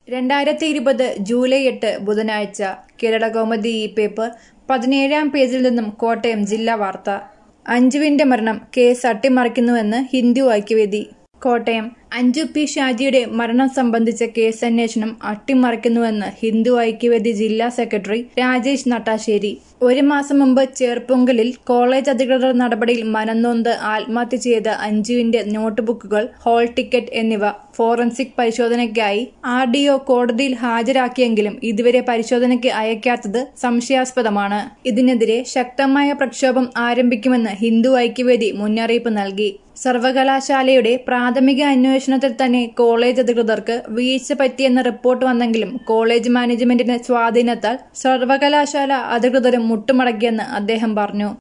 രണ്ടായിരത്തി ഇരുപത് ജൂലൈ എട്ട് ബുധനാഴ്ച കേരളകൗമുദി ഈ പേപ്പർ പതിനേഴാം പേജിൽ നിന്നും കോട്ടയം ജില്ലാ വാർത്ത അഞ്ജുവിന്റെ മരണം കേസ് അട്ടിമറിക്കുന്നുവെന്ന് ഹിന്ദു ഐക്യവേദി കോട്ടയം അഞ്ജു പി ഷാജിയുടെ മരണം സംബന്ധിച്ച കേസ് അന്വേഷണം അട്ടിമറിക്കുന്നുവെന്ന് ഹിന്ദു ഐക്യവേദി ജില്ലാ സെക്രട്ടറി രാജേഷ് നട്ടാശ്ശേരി ഒരു മാസം മുമ്പ് ചേർപ്പൊങ്കലിൽ കോളേജ് അധികൃതർ നടപടിയിൽ മനംനൊന്ത് ആത്മഹത്യ ചെയ്ത അഞ്ജുവിന്റെ നോട്ട് ബുക്കുകൾ ഹാൾ ടിക്കറ്റ് എന്നിവ ഫോറൻസിക് പരിശോധനയ്ക്കായി ആർ ഡി ഒ കോടതിയിൽ ഹാജരാക്കിയെങ്കിലും ഇതുവരെ പരിശോധനയ്ക്ക് അയക്കാത്തത് സംശയാസ്പദമാണ് ഇതിനെതിരെ ശക്തമായ പ്രക്ഷോഭം ആരംഭിക്കുമെന്ന് ഹിന്ദു ഐക്യവേദി മുന്നറിയിപ്പ് നൽകി സർവകലാശാലയുടെ പ്രാഥമിക അന്വേഷണത്തിൽ തന്നെ കോളേജ് അധികൃതർക്ക് വീഴ്ച പറ്റിയെന്ന റിപ്പോർട്ട് വന്നെങ്കിലും കോളേജ് മാനേജ്മെന്റിന്റെ സ്വാധീനത്താൽ സർവകലാശാല അധികൃതരും മുട്ടുമടക്കിയെന്ന് അദ്ദേഹം പറഞ്ഞു